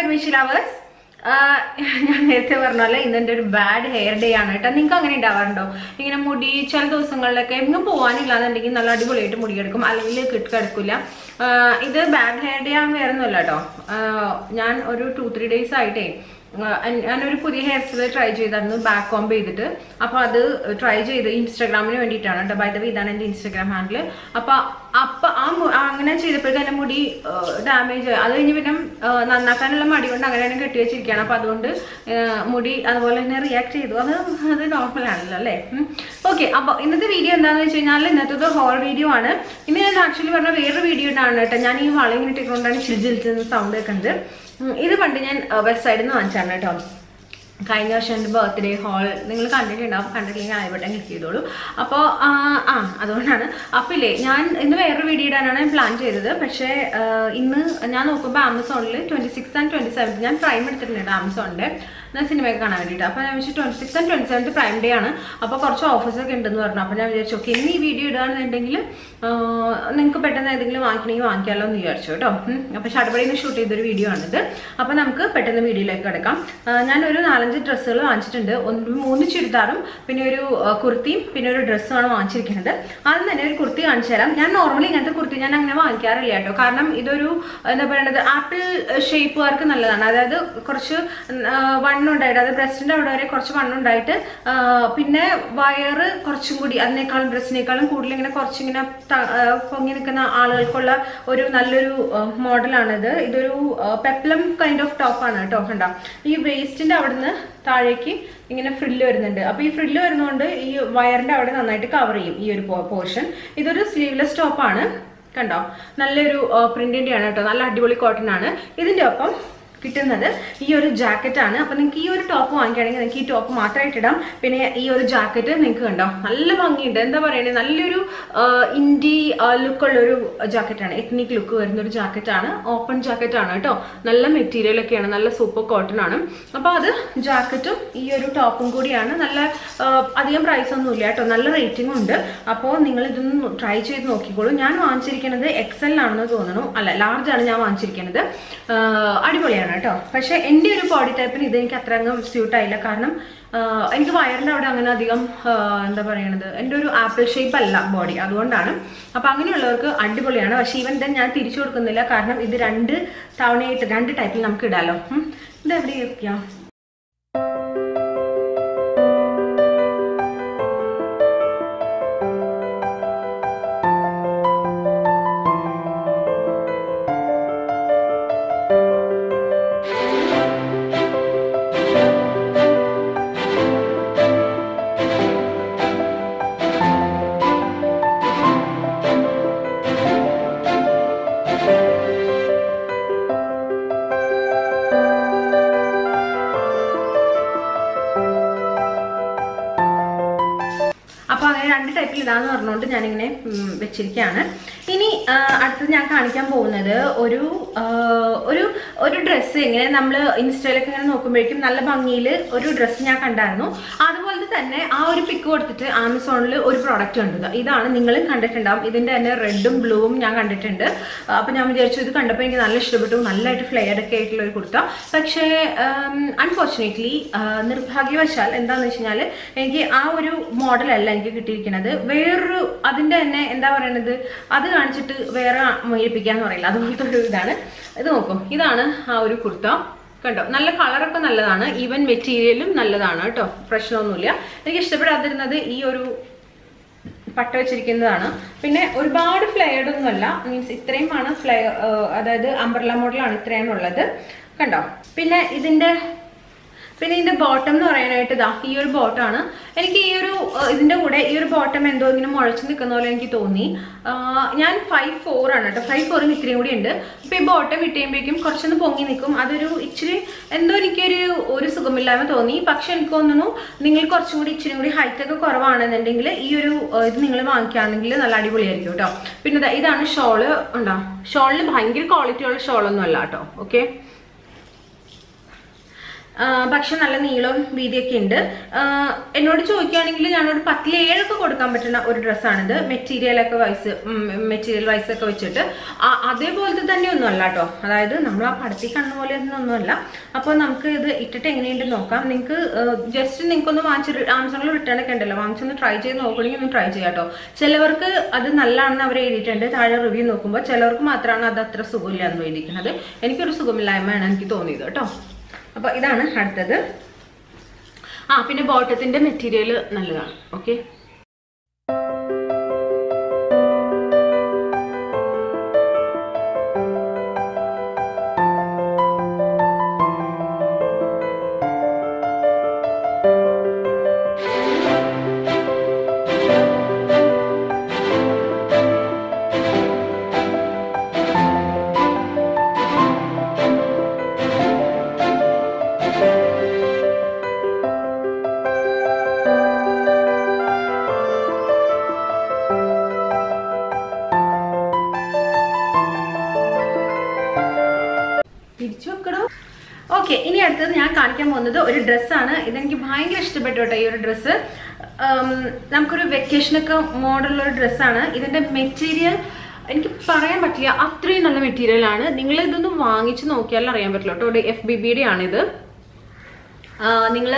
പത്മിഷി lovers ഞാൻ നേരത്തെ പറഞ്ഞ പോലെ ഇന്ന് എൻ്റെ ഒരു ബാഡ് ഹെയർ ഡേ ആണ് കേട്ടോ നിങ്ങൾക്ക് അങ്ങനെ ഉണ്ടാവാറുണ്ടോ ഇങ്ങനെ മുടി ചില ദിവസങ്ങളിലൊക്കെ എങ്ങും പോകാനില്ലാന്നുണ്ടെങ്കിൽ നല്ല അടിപൊളിയായിട്ട് മുടി കിടക്കും അല്ലെങ്കിൽ കിട്ട് കിടക്കില്ല ആഹ് ഇത് ബാഡ് ഹെയർ ഡേ ആണ് വേറെ ഒന്നുമല്ല കേട്ടോ ആഹ് ഞാൻ ഒരു ടു ത്രീ ഡേയ്സ് ആയിട്ടേ ആഹ് ഞാനൊരു പുതിയ ഹെയർ സ്റ്റൈൽ ട്രൈ ചെയ്തായിരുന്നു ബാക്ക് കോംബ് ചെയ്തിട്ട് അപ്പോൾ അത് ട്രൈ ചെയ്ത് ഇൻസ്റ്റാഗ്രാമിന് വേണ്ടിയിട്ടാണ് കേട്ടോ ബൈ ദ വേ ഇതാണ് എൻ്റെ ഇൻസ്റ്റാഗ്രാം ഹാൻഡിൽ അപ്പോൾ അപ്പം ആ മു- ആ അങ്ങനെ ചെയ്തപ്പോഴേക്കും എൻ്റെ മുടി ഡാമേജ് അത് കഴിഞ്ഞ് പിന്നെ ആഹ് നന്നാക്കാനുള്ള മടി കൊണ്ട് അങ്ങനെയാണ് കെട്ടി വെച്ചിരിക്കുകയാണ് അപ്പോൾ അതുകൊണ്ട് ആഹ് മുടി അതുപോലെ തന്നെ റിയാക്ട് ചെയ്തു അത് അത് നോർമൽ ആണല്ലോ അല്ലേ ഓക്കെ അപ്പോൾ ഇന്നത്തെ വീഡിയോ എന്താണെന്ന് വെച്ച് കഴിഞ്ഞാൽ ഇന്നത്തെ ഹോൾ വീഡിയോ ആണ് ഇന്ന് ഞാൻ ആക്ച്വലി പറഞ്ഞ വേറൊരു വീഡിയോ ആണ് കേട്ടോ ഞാൻ ഈ വള ഇങ്ങനെ ഇട്ടിക്കൊണ്ടാണ് ചിരിച്ചിരിക്കുന്ന സൗണ്ട് കേൾക്കുന്നത് ഉം, ഇത് പണ്ട് ഞാൻ വെസ്റ്റ് സൈഡിൽ നിന്ന് വാങ്ങിച്ചാണ് കേട്ടോ കഴിഞ്ഞ വർഷം എൻ്റെ ബർത്ത്ഡേ ഹാൾ നിങ്ങൾ കണ്ടിട്ടുണ്ടാവും കണ്ടിട്ടില്ലെങ്കിൽ ആയിക്കോട്ടെ ക്ലിക്ക് ചെയ്തോളൂ അപ്പോൾ ആ അതുകൊണ്ടാണ് അപ്പോൾ ഇല്ലേ ഞാൻ ഇന്ന് വേറൊരു വീഡിയോ ഇടാനാണ് ഞാൻ പ്ലാൻ ചെയ്തത് പക്ഷേ ആ, ഇന്ന് ഞാൻ നോക്കുമ്പോൾ ആമസോണിൽ twenty six and twenty seventh ഞാൻ പ്രൈം എടുത്തിട്ടുണ്ട് ആമസോണിൻ്റെ ഞാൻ സിനിമയൊക്കെ കാണാൻ വേണ്ടിയിട്ട് അപ്പോൾ ഞാൻ വിളിച്ചു twenty six and twenty seventh prime day ആണ് അപ്പോൾ കുറച്ച് ഓഫേഴ്സ് ഒക്കെ ഉണ്ടെന്ന് പറഞ്ഞു അപ്പോൾ ഞാൻ വിചാരിച്ചു ഓക്കെ ഇന്ന് ഈ വീഡിയോ ഇടുകയാണെന്നുണ്ടെങ്കിൽ നിങ്ങൾക്ക് പെട്ടെന്ന് ഏതെങ്കിലും വാങ്ങിക്കണമെങ്കിൽ വാങ്ങിക്കാമല്ലോ എന്ന് വിചാരിച്ചു കേട്ടോ ഉം. അപ്പോൾ ഷടപടിയിൽ നിന്ന് ഷൂട്ട് ചെയ്തൊരു വീഡിയോ ആണിത് അപ്പോൾ നമുക്ക് പെട്ടെന്ന് വീഡിയോയിലേക്ക് കിടക്കാം ഞാൻ ഒരു നാലഞ്ച് ഡ്രസ്സുകൾ വാങ്ങിച്ചിട്ടുണ്ട് ഒന്ന് മൂന്ന് ചുരിദാറും പിന്നെ ഒരു ആ, കുർത്തിയും പിന്നെ ഒരു ഡ്രസ്സുമാണ് വാങ്ങിച്ചിരിക്കുന്നത് ആദ്യം തന്നെ ഒരു കുർത്തി കാണിച്ചു തരാം ഞാൻ നോർമലി ഇങ്ങനത്തെ കുർത്തി ഞാൻ അങ്ങനെ വാങ്ങിക്കാറില്ല കേട്ടോ കാരണം ഇതൊരു എന്താ പറയുന്നത് ആപ്പിൾ ഷേപ്പുകാർക്ക് നല്ലതാണ് അതായത് കുറച്ച് വണ്ണുണ്ടായിട്ട് അത് ബ്രസ്റ്റിന്റെ അവിടെ വരെ കുറച്ച് വണ്ണുണ്ടായിട്ട് ആ, പിന്നെ വയറ് കുറച്ചും കൂടി അതിനേക്കാളും ഡ്രസ്സിനേക്കാളും കൂടുതൽ ഇങ്ങനെ കുറച്ചിങ്ങനെ ത- ആ, പൊങ്ങി നിൽക്കുന്ന ആളുകൾക്കുള്ള ഒരു നല്ലൊരു മോഡലാണിത് ഇതൊരു പെപ്ലം കൈൻഡ് ഓഫ് ടോപ്പാണ് കേട്ടോ കണ്ട ഈ വേസ്റ്റിന്റെ അവിടുന്ന് താഴേക്ക് ഇങ്ങനെ ഫ്രില്ല് വരുന്നുണ്ട് അപ്പൊ ഈ ഫ്രില്ല് വരുന്നതുകൊണ്ട് ഈ വയറിന്റെ അവിടെ നന്നായിട്ട് കവർ ചെയ്യും ഈ ഒരു പോർഷൻ ഇതൊരു സ്ലീവ്ലെസ് ടോപ്പാണ് കണ്ടോ നല്ലൊരു പ്രിന്റിന്റെ ആണ് കേട്ടോ നല്ല അടിപൊളി കോട്ടൺ ആണ് ഇതിന്റെ ഒപ്പം കിട്ടുന്നത് ഈ ഒരു ജാക്കറ്റ് ആണ് അപ്പൊ നിങ്ങൾക്ക് ഈ ഒരു ടോപ്പ് വാങ്ങിക്കുകയാണെങ്കിൽ നിങ്ങൾക്ക് ഈ ടോപ്പ് മാത്രമായിട്ട് ഇടാം പിന്നെ ഈ ഒരു ജാക്കറ്റ് നിങ്ങൾക്ക് കണ്ടോ നല്ല ഭംഗിയുണ്ട് എന്താ പറയണേ നല്ലൊരു ഇൻഡി ലുക്കുള്ള ഒരു ജാക്കറ്റ് ആണ് എത്നിക് ലുക്ക് വരുന്ന ഒരു ജാക്കറ്റ് ആണ് ഓപ്പൺ ജാക്കറ്റ് ആണ് കേട്ടോ നല്ല മെറ്റീരിയൽ ഒക്കെയാണ് നല്ല സൂപ്പർ കോട്ടൺ ആണ് അപ്പൊ അത് ജാക്കറ്റും ഈ ഒരു ടോപ്പും കൂടിയാണ് നല്ല ആ, അധികം പ്രൈസ് ഒന്നും ഇല്ല കേട്ടോ നല്ല റേറ്റിംഗും ഉണ്ട് അപ്പോൾ നിങ്ങൾ ഇതൊന്ന് ട്രൈ ചെയ്ത് നോക്കിക്കോളൂ ഞാൻ വാങ്ങിച്ചിരിക്കുന്നത് എക്സൽ ആണെന്ന് തോന്നുന്നു അല്ല ലാർജ് ആണ് ഞാൻ വാങ്ങിച്ചിരിക്കുന്നത് ആ, അടിപൊളിയാണ് കേട്ടോ പക്ഷെ എൻ്റെ ഒരു ബോഡി ടൈപ്പിന് ഇത് എനിക്ക് അത്ര അങ്ങ് സ്യൂട്ട് ആയില്ല കാരണം ആ, എനിക്ക് വയറിൻ്റെ അവിടെ അങ്ങനെ അധികം ആ, എന്താ പറയണത് എൻ്റെ ഒരു ആപ്പിൾ ഷേപ്പ് അല്ല ബോഡി അതുകൊണ്ടാണ് അപ്പം അങ്ങനെയുള്ളവർക്ക് അടിപൊളിയാണ് പക്ഷേ ഈവൻ ദെൻ ഞാൻ തിരിച്ചു കൊടുക്കുന്നില്ല കാരണം ഇത് രണ്ട് തവണയായിട്ട് രണ്ട് ടൈപ്പിൽ നമുക്ക് ഇടാലോ ഉം. ഇത് എവിടെ വെക്കാം അപ്പോൾ അങ്ങനെ രണ്ട് ടൈപ്പിൽ ഇടാന്ന് പറഞ്ഞുകൊണ്ട് ഞാനിങ്ങനെ ഉം, വെച്ചിരിക്കുകയാണ് ഇനി ആ, അടുത്തത് ഞാൻ കാണിക്കാൻ പോകുന്നത് ഒരു ആ, ഒരു ഒരു ഡ്രസ്സ് ഇങ്ങനെ നമ്മൾ ഇൻസ്റ്റയിലൊക്കെ ഇങ്ങനെ നോക്കുമ്പോഴേക്കും നല്ല ഭംഗിയിൽ ഒരു ഡ്രസ്സ് ഞാൻ കണ്ടായിരുന്നു അതുപോലെ തന്നെ ആ ഒരു പിക്ക് കൊടുത്തിട്ട് ആമസോണിൽ ഒരു പ്രോഡക്റ്റ് ഉണ്ട് ഇതാണ് നിങ്ങളും കണ്ടിട്ടുണ്ടാവും ഇതിന്റെ തന്നെ റെഡും ബ്ലൂവും ഞാൻ കണ്ടിട്ടുണ്ട് അപ്പൊ ഞാൻ വിചാരിച്ചു ഇത് കണ്ടപ്പോൾ എനിക്ക് നല്ല ഇഷ്ടപ്പെട്ടു നല്ലതായിട്ട് ഫ്ലെയർ ഒക്കെ ആയിട്ടുള്ള ഒരു കുർത്ത പക്ഷേ അൺഫോർച്ചുനേറ്റ്ലി നിർഭാഗ്യവശാൽ എന്താണെന്ന് വെച്ച് കഴിഞ്ഞാൽ എനിക്ക് ആ ഒരു മോഡലല്ല എനിക്ക് കിട്ടിയിരിക്കുന്നത് വേറൊരു അതിന്റെ തന്നെ എന്താ പറയണത് അത് കാണിച്ചിട്ട് വേറെ മേടിപ്പിക്കാന്ന് പറയില്ല അതുപോലത്തെ ഒരു ഇതാണ് ഇത് നോക്കും ഇതാണ് ആ ഒരു കുർത്ത കണ്ടോ നല്ല കളറൊക്കെ നല്ലതാണ് ഈവൻ മെറ്റീരിയലും നല്ലതാണ് കേട്ടോ പ്രശ്നമൊന്നുമില്ല എനിക്ക് ഇഷ്ടപ്പെടാതിരുന്നത് ഈ ഒരു പട്ട വെച്ചിരിക്കുന്നതാണ് പിന്നെ ഒരുപാട് ഫ്ലെയർഡ് ഒന്നുമല്ല മീൻസ് ഇത്രയുമാണ് ഫ്ലെയർ അതായത് അംബ്രല മോഡലാണ് ഇത്രയാണ് ഉള്ളത് കണ്ടോ പിന്നെ ഇതിന്റെ പിന്നെ ഇതിന്റെ ബോട്ടം എന്ന് പറയാനായിട്ട് ഇതാ ഈ ഒരു ബോട്ടമാണ് എനിക്ക് ഈ ഒരു ഏഹ്, ഇതിന്റെ കൂടെ ഈ ഒരു ബോട്ടം എന്തോ ഇങ്ങനെ മുഴച്ച് നിൽക്കുന്ന പോലെ എനിക്ക് തോന്നി ആഹ്, ഞാൻ ഫൈവ് ഫോർ ആണ് കേട്ടോ ഫൈവ് ഫോറും ഇത്രയും കൂടി ഉണ്ട് ഇപ്പൊ ഈ ബോട്ടം ഇട്ട് കഴിയുമ്പോഴേക്കും കുറച്ചൊന്ന് പൊങ്ങി നിൽക്കും അതൊരു ഇച്ചിരി എന്തോ എനിക്കൊരു ഒരു സുഖമില്ലായ്മ തോന്നി പക്ഷെ എനിക്ക് തോന്നുന്നു നിങ്ങൾ കുറച്ചും കൂടി ഇച്ചിരി കൂടി ഹൈറ്റ് ഒക്കെ കുറവാണെന്നുണ്ടെങ്കിൽ ഈ ഒരു ഏഹ്, ഇത് നിങ്ങൾ വാങ്ങിക്കുകയാണെങ്കിൽ നല്ല അടിപൊളിയായിരിക്കും കേട്ടോ പിന്നെ ദാ ഇതാണ് ഷോള് ഉണ്ടോ ഷോളിന് ഭയങ്കര ക്വാളിറ്റി ഉള്ള ഷോളൊന്നും അല്ല കേട്ടോ ഓക്കെ ആ, പക്ഷെ നല്ല നീളവും വീതിയൊക്കെ ഉണ്ട് ആ, എന്നോട് ചോദിക്കുകയാണെങ്കിൽ ഞാനൊരു പത്തിൽ ഏഴൊക്കെ കൊടുക്കാൻ പറ്റുന്ന ഒരു ഡ്രസ്സാണിത് മെറ്റീരിയൽ ഒക്കെ വൈസ് മെറ്റീരിയൽ വൈസ് ഒക്കെ വെച്ചിട്ട് ആ, അതേപോലത്തെ തന്നെ ഒന്നും അല്ല കേട്ടോ അതായത് നമ്മൾ ആ പടത്തിൽ കണ്ണ പോലെ ഒന്നുമല്ല അപ്പോൾ നമുക്ക് ഇത് ഇട്ടിട്ട് എങ്ങനെയുണ്ട് നോക്കാം നിങ്ങൾക്ക് ജസ്റ്റ് നിങ്ങൾക്കൊന്ന് വാങ്ങിച്ച് ആമസോണിൽ റിട്ടേൺ ഒക്കെ ഉണ്ടല്ലോ വാങ്ങിച്ചൊന്ന് ട്രൈ ചെയ്ത് നോക്കണമെങ്കിൽ ഒന്ന് ട്രൈ ചെയ്യാം കേട്ടോ ചിലവർക്ക് അത് നല്ലതാണെന്ന് അവർ എഴുതിയിട്ടുണ്ട് താഴെ റിവ്യൂ നോക്കുമ്പോൾ ചിലവർക്ക് മാത്രമാണ് അത് അത്ര സുഖമില്ല എന്ന് എഴുതിയിരിക്കുന്നത് എനിക്കൊരു സുഖമില്ലായ്മയാണ് എനിക്ക് തോന്നിയത് കേട്ടോ അപ്പോൾ ഇതാണ് അടുത്തത് ആ പിന്നെ ബോട്ടത്തിന്റെ മെറ്റീരിയൽ നല്ലതാണ് ഓക്കെ തിരിച്ചു വെക്കണോ ഓക്കെ ഇനി അടുത്തത് ഞാൻ കാണിക്കാൻ പോകുന്നത് ഒരു ഡ്രസ്സാണ് ഇതെനിക്ക് ഭയങ്കര ഇഷ്ടപ്പെട്ടു കേട്ടോ ഈ ഒരു ഡ്രസ്സ് നമുക്കൊരു വെക്കേഷനൊക്കെ മോഡലുള്ള ഒരു ഡ്രസ്സാണ് ഇതിന്റെ മെറ്റീരിയൽ എനിക്ക് പറയാൻ പറ്റില്ല അത്രയും നല്ല മെറ്റീരിയൽ ആണ് നിങ്ങൾ ഇതൊന്ന് വാങ്ങിച്ച് നോക്കിയാൽ അറിയാൻ പറ്റില്ല കേട്ടോ എഫ് ബി ബിയുടെ ആണിത് നിങ്ങൾ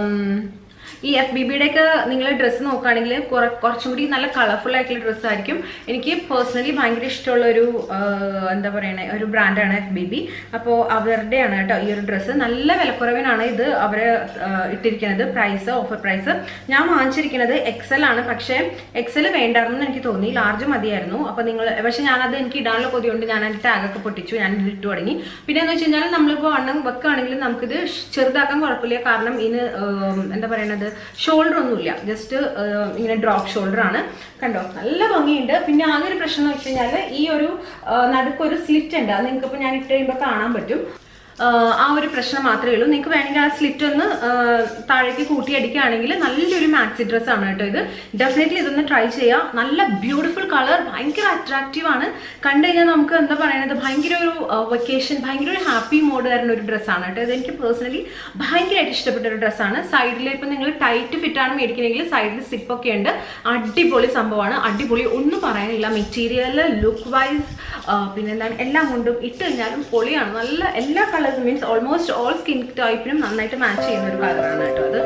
ഈ എഫ് ബി ബിയുടെ ഒക്കെ നിങ്ങൾ ഡ്രസ്സ് നോക്കുകയാണെങ്കിൽ കുറച്ചും കൂടി നല്ല കളർഫുൾ ആയിട്ടുള്ള ഡ്രസ്സ് ആയിരിക്കും എനിക്ക് പേഴ്സണലി ഭയങ്കര ഇഷ്ടമുള്ള ഒരു ആ, എന്താ പറയണേ ഒരു ബ്രാൻഡാണ് എഫ് ബി ബി അപ്പോൾ അവരുടെയാണ് കേട്ടോ ഈ ഒരു ഡ്രസ്സ് നല്ല വിലക്കുറവിനാണ് ഇത് അവർ ഇട്ടിരിക്കുന്നത് പ്രൈസ് ഓഫർ പ്രൈസ് ഞാൻ വാങ്ങിച്ചിരിക്കുന്നത് എക്സൽ ആണ് പക്ഷേ എക്സൽ വേണ്ടായിരുന്നു എനിക്ക് തോന്നി ലാർജ് മതിയായിരുന്നു അപ്പോൾ നിങ്ങൾ പക്ഷേ ഞാനത് എനിക്ക് ഇടാനുള്ള കൊതിയുണ്ട് ഞാൻ അതിൻ്റെ ടാഗൊക്കെ പൊട്ടിച്ചു ഞാൻ ഇത് ഇട്ടു തുടങ്ങി പിന്നെ എന്ന് വെച്ച് കഴിഞ്ഞാൽ നമ്മളിപ്പോൾ വണ്ണം വെക്കുകയാണെങ്കിൽ നമുക്കിത് ചെറുതാക്കാൻ കുഴപ്പമില്ല കാരണം ഇതിന് ഉം, എന്താ പറയണത് ഷോൾഡർ ഒന്നുമില്ല ജസ്റ്റ് ഇങ്ങനെ ഡ്രോപ്പ് ഷോൾഡർ ആണ് കണ്ടോ നല്ല ഭംഗിയുണ്ട് പിന്നെ ആകെ ഒരു പ്രശ്നം എന്ന് വെച്ച് കഴിഞ്ഞാൽ ഈ ഒരു ആ, നടുക്കൊരു സ്ലിറ്റ് ഉണ്ട് അത് നിങ്ങൾക്ക് ഇപ്പോൾ ഞാൻ ഇട്ട് കഴിയുമ്പോൾ കാണാൻ പറ്റും ആഹ് ആ ഒരു പ്രശ്നം മാത്രമേ ഉള്ളൂ നിങ്ങൾക്ക് വേണമെങ്കിൽ ആ സ്ലിറ്റ് ഒന്ന് ആഹ് താഴേക്ക് കൂട്ടിയടിക്കുകയാണെങ്കിൽ നല്ലൊരു മാക്സി ഡ്രസ് ആണ് കേട്ടോ ഇത് ഡെഫിനറ്റ്ലി ഇതൊന്ന് ട്രൈ ചെയ്യാം നല്ല ബ്യൂട്ടിഫുൾ കളർ ഭയങ്കര അട്രാക്റ്റീവ് ആണ് കണ്ടു കഴിഞ്ഞാൽ നമുക്ക് എന്താ പറയുന്നത് ഭയങ്കര ഒരു വെക്കേഷൻ ഭയങ്കര ഒരു ഹാപ്പി മോഡ് തരുന്ന ഒരു ഡ്രസ്സാണ് കേട്ടോ ഇത് എനിക്ക് പേഴ്സണലി ഭയങ്കരമായിട്ട് ഇഷ്ടപ്പെട്ട ഒരു ഡ്രസ്സാണ് സൈഡിൽ ഇപ്പം നിങ്ങൾ ടൈറ്റ് ഫിറ്റ് ആണ് മേടിക്കണമെങ്കിൽ സൈഡിൽ സിപ്പ് ഒക്കെ ഉണ്ട് അടിപൊളി സംഭവമാണ് അടിപൊളി ഒന്നും പറയാനില്ല മെറ്റീരിയൽ ലുക്ക് വൈസ് പിന്നെന്താണ് എല്ലാം കൊണ്ടും ഇട്ട് കഴിഞ്ഞാലും പൊളിയാണ് നല്ല എല്ലാ കളേഴ്സും മീൻസ് ഓൾമോസ്റ്റ് ഓൾ സ്കിൻ ടൈപ്പിനും നന്നായിട്ട് മാച്ച് ചെയ്യുന്ന ഒരു കളറാണ് കേട്ടോ അത്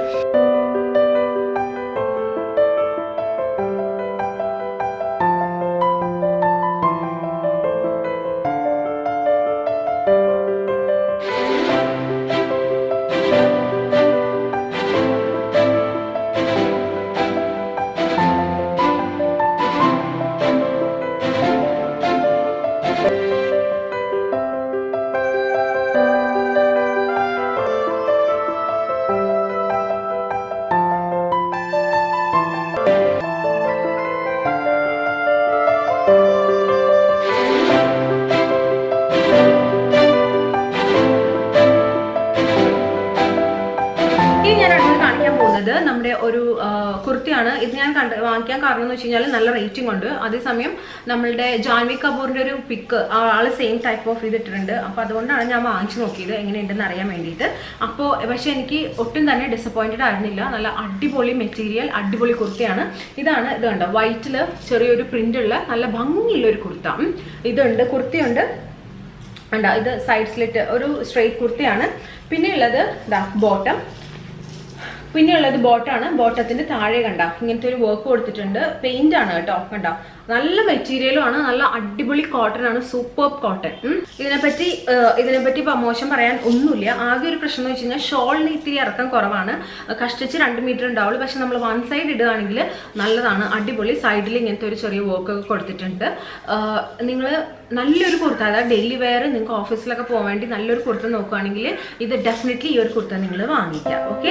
ഇനി ഞാൻ അടുത്ത് കാണിക്കാൻ പോകുന്നത് നമ്മുടെ ഒരു ആ, കുർത്തിയാണ് ഇത് ഞാൻ കണ്ട് വാങ്ങിക്കാൻ കാരണം എന്ന് വെച്ച് കഴിഞ്ഞാൽ നല്ല റേറ്റിംഗ് ഉണ്ട് അതേസമയം നമ്മളുടെ ജാൻവി കപൂറിന്റെ ഒരു പിക്ക് ആള് സെയിം ടൈപ്പ് ഓഫ് ഇത് ഇട്ടിട്ടുണ്ട് അപ്പൊ അതുകൊണ്ടാണ് ഞാൻ വാങ്ങിച്ചു നോക്കിയത് എങ്ങനെയുണ്ടെന്ന് അറിയാൻ വേണ്ടിയിട്ട് അപ്പോൾ പക്ഷെ എനിക്ക് ഒട്ടും തന്നെ ഡിസപ്പോയിന്റഡ് ആയിരുന്നില്ല നല്ല അടിപൊളി മെറ്റീരിയൽ അടിപൊളി കുർത്തിയാണ് ഇതാണ് ഇത് കണ്ടോ വൈറ്റിൽ ചെറിയൊരു പ്രിന്റ് ഉള്ള നല്ല ഭംഗിയുള്ള ഒരു കുർത്ത ഉം. ഇതുണ്ട് കുർത്തിയുണ്ട് ഉണ്ടോ ഇത് സൈഡ് സ്ലിറ്റ് ഒരു സ്ട്രെയിറ്റ് കുർത്തിയാണ് പിന്നെ ഉള്ളത് ഇതാ ബോട്ടം പിന്നെ ഉള്ളത് ബോട്ടാണ് ബോട്ടത്തിന്റെ താഴെ കണ്ട ഇങ്ങനത്തെ ഒരു വർക്ക് കൊടുത്തിട്ടുണ്ട് പെയിന്റ് ആണ് കേട്ടോ കണ്ട നല്ല മെറ്റീരിയലും ആണ് നല്ല അടിപൊളി കോട്ടൺ ആണ് സൂപ്പർ കോട്ടൺ ഇതിനെപ്പറ്റി ഏഹ്, ഇതിനെപ്പറ്റി പ്രമോഷൻ പറയാൻ ഒന്നുമില്ല ആകെ ഒരു പ്രശ്നം എന്ന് വെച്ച് കഴിഞ്ഞാൽ ഷോളിന് ഇത്തിരി ഇറക്കം കുറവാണ് കഷ്ടിച്ച് രണ്ട് മീറ്റർ ഉണ്ടാവുള്ളൂ പക്ഷെ നമ്മൾ വൺ സൈഡ് ഇടുകയാണെങ്കിൽ നല്ലതാണ് അടിപൊളി സൈഡിൽ ഇങ്ങനത്തെ ഒരു ചെറിയ വർക്ക് ഒക്കെ കൊടുത്തിട്ടുണ്ട് നിങ്ങൾ നല്ലൊരു കുർത്ത അതായത് ഡെയിലി വെയർ നിങ്ങൾക്ക് ഓഫീസിലൊക്കെ പോകാൻ വേണ്ടി നല്ലൊരു കുർത്ത നോക്കുകയാണെങ്കിൽ ഇത് ഡെഫിനറ്റ്ലി ഈ ഒരു കുർത്ത നിങ്ങൾ വാങ്ങിക്കാം ഓക്കെ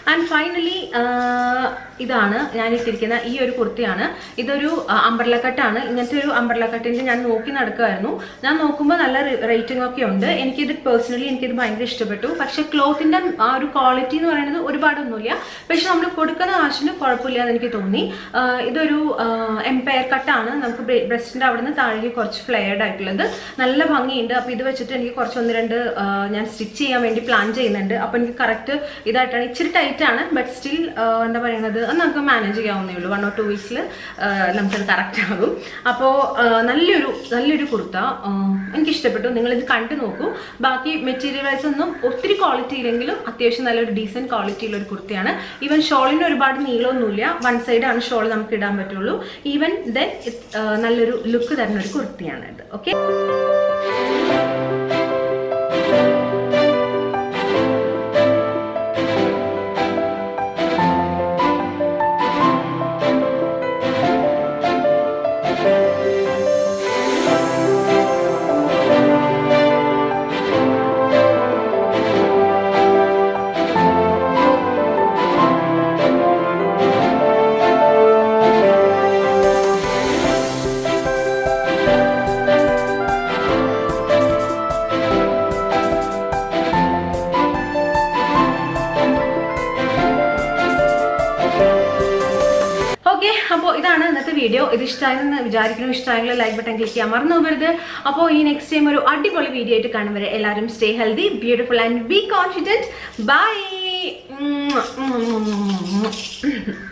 ആൻഡ് ഫൈനലി ഇതാണ് ഞാൻ ഇട്ടിരിക്കുന്ന ഈ ഒരു കുർത്തിയാണ് ഇതൊരു അമ്പർല കട്ടാണ് ഇങ്ങനത്തെ ഒരു അമ്പർല കട്ടിന്റെ ഞാൻ നോക്കി നടക്കുമായിരുന്നു ഞാൻ നോക്കുമ്പോൾ നല്ല റേറ്റിംഗ് ഒക്കെ ഉണ്ട് എനിക്കിത് പേഴ്സണലി എനിക്കിത് ഭയങ്കര ഇഷ്ടപ്പെട്ടു പക്ഷെ ക്ലോത്തിന്റെ ആ ഒരു ക്വാളിറ്റി എന്ന് പറയുന്നത് ഒരുപാടൊന്നുമില്ല പക്ഷെ നമ്മൾ കൊടുക്കുന്ന കാശിന് കുഴപ്പമില്ല എന്ന് എനിക്ക് തോന്നി ആ, ഇതൊരു എംപയർ കട്ടാണ് നമുക്ക് ബ്രസ്റ്റിന്റെ അവിടെ നിന്ന് താഴേക്ക് കുറച്ച് ഫ്ലെയർഡ് ആയിട്ടുള്ളത് നല്ല ഭംഗിയുണ്ട് അപ്പോൾ ഇത് വെച്ചിട്ട് എനിക്ക് കുറച്ച് ഒന്ന് രണ്ട് ആ, ഞാൻ സ്റ്റിച്ച് ചെയ്യാൻ വേണ്ടി പ്ലാൻ ചെയ്യുന്നുണ്ട് അപ്പോൾ എനിക്ക് കറക്റ്റ് ഇതായിട്ടാണ് ഇച്ചിരി ടൈറ്റ് ആണ് ബട്ട് സ്റ്റിൽ എന്താ പറയുന്നത് അത് നമുക്ക് മാനേജ് ചെയ്യാവുന്നേ ഉള്ളൂ വൺ ഓർ ടു വീക്സിൽ നമുക്കത് കറക്റ്റ് ആകും അപ്പോൾ നല്ലൊരു നല്ലൊരു കുർത്ത ആ, എനിക്ക് ഇഷ്ടപ്പെട്ടു നിങ്ങളിത് കണ്ടു നോക്കൂ ബാക്കി മെറ്റീരിയൽ വൈസ് ഒന്നും ഒത്തിരി ക്വാളിറ്റി ഇല്ലെങ്കിലും അത്യാവശ്യം നല്ലൊരു ഡീസെന്റ് ക്വാളിറ്റിയുള്ള ഒരു കുർത്തിയാണ് ഈവൻ ഷോളിന് ഒരുപാട് നീളമൊന്നുമില്ല വൺ സൈഡാണ് ഷോൾ നമുക്ക് ഇടാൻ പറ്റുള്ളൂ ഈവൻ ദെൻ നല്ലൊരു ലുക്ക് തരുന്ന ഒരു കുർത്തിയാണ് ഇത് ഓക്കെ ഓക്കെ അപ്പോൾ ഇതാണ് ഇന്നത്തെ വീഡിയോ ഇത് ഇഷ്ടമായെന്ന് വിചാരിക്കുന്നു ഇഷ്ടമായെങ്കിൽ ലൈക്ക് ബട്ടൺ ക്ലിക്ക് ചെയ്യാൻ മറന്നു പോകരുത് അപ്പോൾ ഈ നെക്സ്റ്റ് ടൈം ഒരു അടിപൊളി വീഡിയോ ആയിട്ട് കാണും വരെ എല്ലാവരും stay healthy beautiful and be confident by